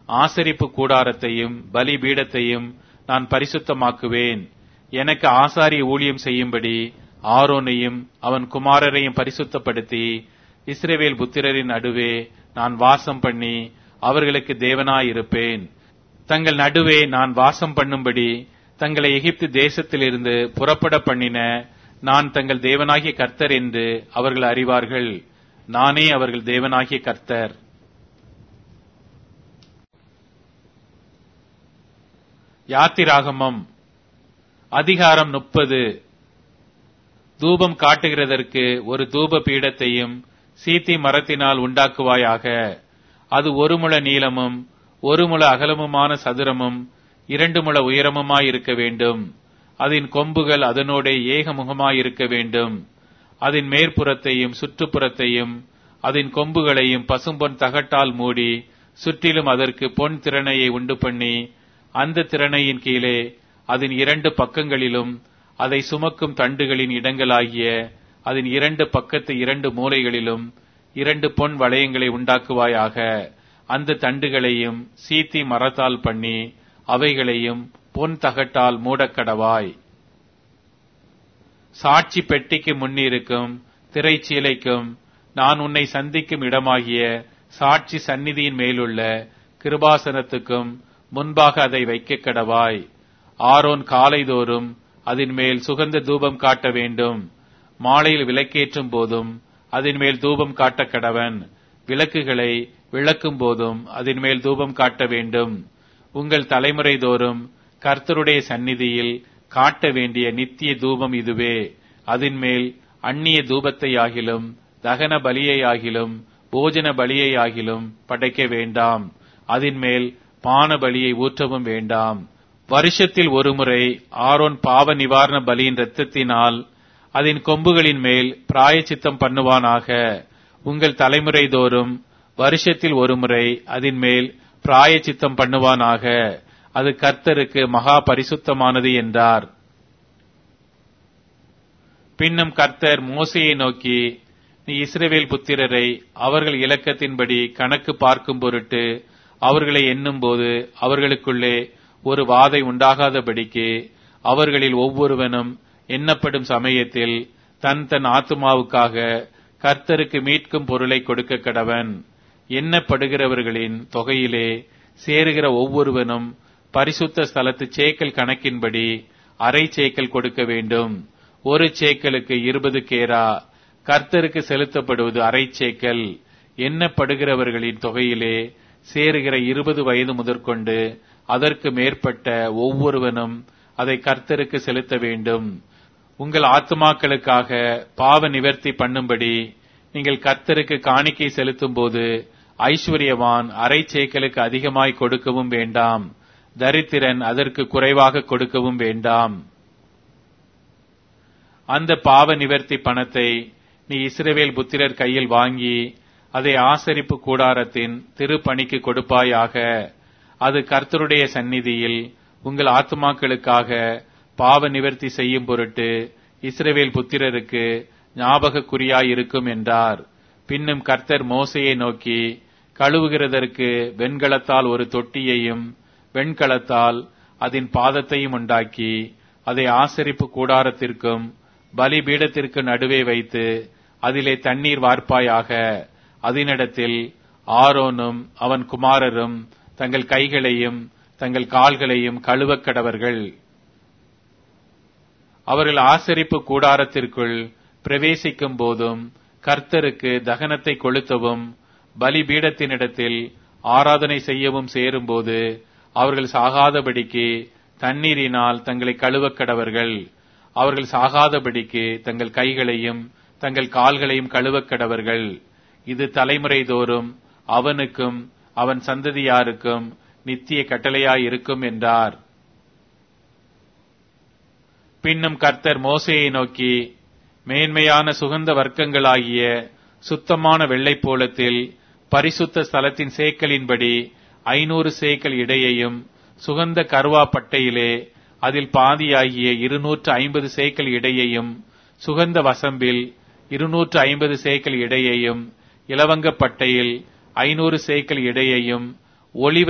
ஆசரிப்பு கூடாரத்தையும் பலிபீடத்தையும் நான் பரிசுத்தமாக்குவேன் எனக்கு ஆசாரிய ஊழியம் செய்யும்படி ஆரோனையும் அவன் குமாரரையும் பரிசுத்தப்படுத்தி இஸ்ரவேல் புத்திரரின் நடுவே நான் வாசம் பண்ணி அவர்களுக்கு தேவனாயிருப்பேன் தங்கள் நடுவே நான் வாசம் பண்ணும்படி தங்களை எகிப்து தேசத்திலிருந்து புறப்பட பண்ணின நான் தங்கள் தேவனாகிய கர்த்தர் என்று அவர்கள் அறிவார்கள் நானே அவர்கள் தேவனாகிய கர்த்தர் யாத்திராகமம் அதிகாரம் முப்பது தூபம் காட்டுகிறதற்கு ஒரு தூப பீடத்தையும் சீத்தி மரத்தினால் உண்டாக்குவாயாக அது ஒரு முழ நீளமும் ஒரு முழ அகலமுமான சதுரமும் இரண்டு முழ உயரமுமாயிருக்க வேண்டும் அதன் கொம்புகள் அதனோட ஏகமுகமாயிருக்க வேண்டும் அதன் மேற்புறத்தையும் சுற்றுப்புறத்தையும் அதன் கொம்புகளையும் பசும்பொன் தகட்டால் மூடி சுற்றிலும் அதற்கு பொன் திறனையை உண்டு பண்ணி அந்த திறனையின் கீழே அதன் இரண்டு பக்கங்களிலும் அதை சுமக்கும் தண்டுகளின் இடங்களாகிய அதன் இரண்டு பக்கத்து இரண்டு மூலைகளிலும் இரண்டு பொன் வளையங்களை உண்டாக்குவாயாக அந்த தண்டுகளையும் சீத்தி மரத்தால் பண்ணி அவைகளையும் பொன் தகட்டால் மூடக்கடவாய் சாட்சி பெட்டிக்கு முன்னிருக்கும் திரைச்சீலைக்கும் நான் உன்னை சந்திக்கும் இடமாகிய சாட்சி சந்நிதியின் மேலுள்ள கிருபாசனத்துக்கும் முன்பாக அதை வைக்க கடவாய் ஆரோன் காலைதோறும் அதன் மேல் சுகந்த தூபம் காட்ட வேண்டும் மாலையில் விளக்கேற்றும் போதும் அதன் மேல் தூபம் காட்ட கடவன் விளக்குகளை விளக்கும் போதும் அதன் மேல் தூபம் காட்ட வேண்டும் உங்கள் தலைமுறை தோறும் கர்த்தருடைய சந்நிதியில் காட்ட வேண்டிய நித்திய தூபம் இதுவே அதன் மேல் அந்நிய தூபத்தை ஆகிலும் தகன பலியை ஆகிலும் போஜன பலியை ஆகிலும் படைக்க வேண்டாம் அதன் மேல் பான பலியை ஊற்றவும் வேண்டாம் வருஷத்தில் ஒருமுறை ஆரோன் பாவ நிவாரண பலியின் இரத்தத்தினால் அதன் கொம்புகளின் மேல் பிராயச்சித்தம் பண்ணுவானாக உங்கள் தலைமுறை தோறும் வருஷத்தில் ஒருமுறை அதன் மேல் பிராயச்சித்தம் பண்ணுவானாக அது கர்த்தருக்கு மகா பரிசுத்தமானது என்றார் பின்னும் கர்த்தர் மோசையை நோக்கி நீ இஸ்ரவேல் புத்திரரை அவர்கள் இலக்கத்தின்படி கணக்கு பார்க்கும் பொருட்டு அவர்களை எண்ணும்போது அவர்களுக்குள்ளே ஒரு வாதை உண்டாகாதபடிக்கு அவர்களில் ஒவ்வொருவனும் எண்ணப்படும் சமயத்தில் தன் தன் ஆத்துமாவுக்காக கர்த்தருக்கு மீட்கும் பொருளை கொடுக்க கடவன் எண்ணப்படுகிறவர்களின் தொகையிலே சேருகிற ஒவ்வொருவனும் பரிசுத்த ஸ்தலத்து சேக்கல் கணக்கின்படி அரை சேக்கல் கொடுக்க வேண்டும் ஒரு சேக்கலுக்கு இருபது கேரா கர்த்தருக்கு செலுத்தப்படுவது அரை சேக்கல் எண்ணப்படுகிறவர்களின் தொகையிலே சேருகிற இருபது வயது முதற்கொண்டு அதற்கு மேற்பட்ட ஒவ்வொருவனும் அதை கர்த்தருக்கு செலுத்த வேண்டும் உங்கள் ஆத்துமாக்களுக்காக பாவ நிவர்த்தி பண்ணும்படி நீங்கள் கர்த்தருக்கு காணிக்கை செலுத்தும் போது ஐஸ்வர்யவான் அரை சேக்கலுக்கு அதிகமாய் கொடுக்கவும் வேண்டாம் தரித்திரன் அதற்கு குறைவாக கொடுக்கவும் வேண்டாம் அந்த பாவ நிவர்த்தி பணத்தை நீ இஸ்ரவேல் புத்திரர் கையில் வாங்கி அதை ஆசரிப்பு கூடாரத்தின் திருப்பணிக்கு கொடுப்பாயாக அது கர்த்தருடைய சந்நிதியில் உங்கள் ஆத்துமாக்களுக்காக பாவ நிவர்த்தி செய்யும் பொருட்டு இஸ்ரவேல் புத்திரருக்கு ஞாபக குறியாயிருக்கும் என்றார் பின்னும் கர்த்தர் மோசையை நோக்கி கழுவுகிறதற்கு வெண்கலத்தால் ஒரு தொட்டியையும் வெண்கலத்தால் அதன் பாதத்தையும் உண்டாக்கி அதை ஆசரிப்பு கூடாரத்திற்கும் பலிபீடத்திற்கு நடுவே வைத்து அதிலே தண்ணீர் வார்ப்பாயாக அதனிடத்தில் ஆரோனும் அவன் குமாரரும் தங்கள் கைகளையும் தங்கள் கால்களையும் கழுவக் கடவர்கள் அவர்கள் ஆசரிப்பு கூடாரத்திற்குள் பிரவேசிக்கும் போதும் கர்த்தருக்கு தகனத்தை கொளுத்தவும் பலிபீடத்தினிடத்தில் ஆராதனை செய்யவும் சேரும்போது அவர்கள் சாகாதபடிக்கு தண்ணீரினால் தங்களை கழுவக் கடவர்கள் அவர்கள் சாகாதபடிக்கு தங்கள் கைகளையும் தங்கள் கால்களையும் கழுவக் கடவர்கள் இது தலைமுறை தோறும் அவனுக்கும் அவன் சந்ததியாருக்கும் நித்திய கட்டளையாயிருக்கும் என்றார் பின்னும் கர்த்தர் மோசையை நோக்கி மேன்மையான சுகந்த வர்க்கங்களாகிய சுத்தமான வெள்ளைப்போளத்தில் பரிசுத்த ஸ்தலத்தின் சேக்கலின்படி ஐநூறு சேக்கல் இடையையும் சுகந்த கருவா பட்டையிலே அதில் பாதியாகிய இருநூற்று ஐம்பது சேக்கல் இடையையும் சுகந்த வசம்பில் இருநூற்று ஐம்பது சேக்கல் இடையையும் இலவங்கப்பட்டையில் ஐநூறு சேக்கல் இடையையும் ஒளிவ